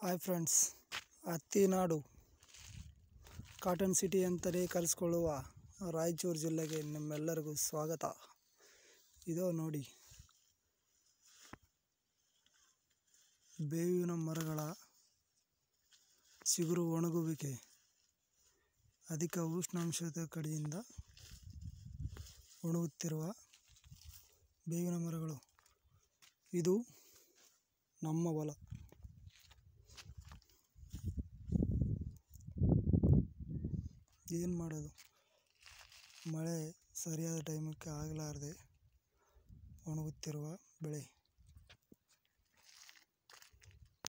hi friends ಹತ್ತಿನಾಡು cotton city ಅಂತಲೇ ಕರೆಸ್ಕೊಳ್ಳುವ ರಾಯಚೂರು ಜಿಲ್ಲೆಗೆ ನಿಮ್ಮೆಲ್ಲರಿಗೂ ಸ್ವಾಗತ ಇದೋ ನೋಡಿ ಬೇವಿನ ಮರಗಳ ಚಿಗುರು ಒಣಗುವಿಕೆ ಅಧಿಕ ಉಷ್ಣಾಂಶದ ಕಡೆಯಿಂದ ಒಣಗುತ್ತಿರುವ ಬೇವಿನ ಮರಗಳು ಇದು ನಮ್ಮ ಹೊಲ ಏನು ಮಾಡೋದು ಮಳೆ ಸರಿಯಾದ ಟೈಮಕ್ಕೆ ಆಗಲಾರದೆ ಒಣಗುತ್ತಿರುವ ಬೆಳೆ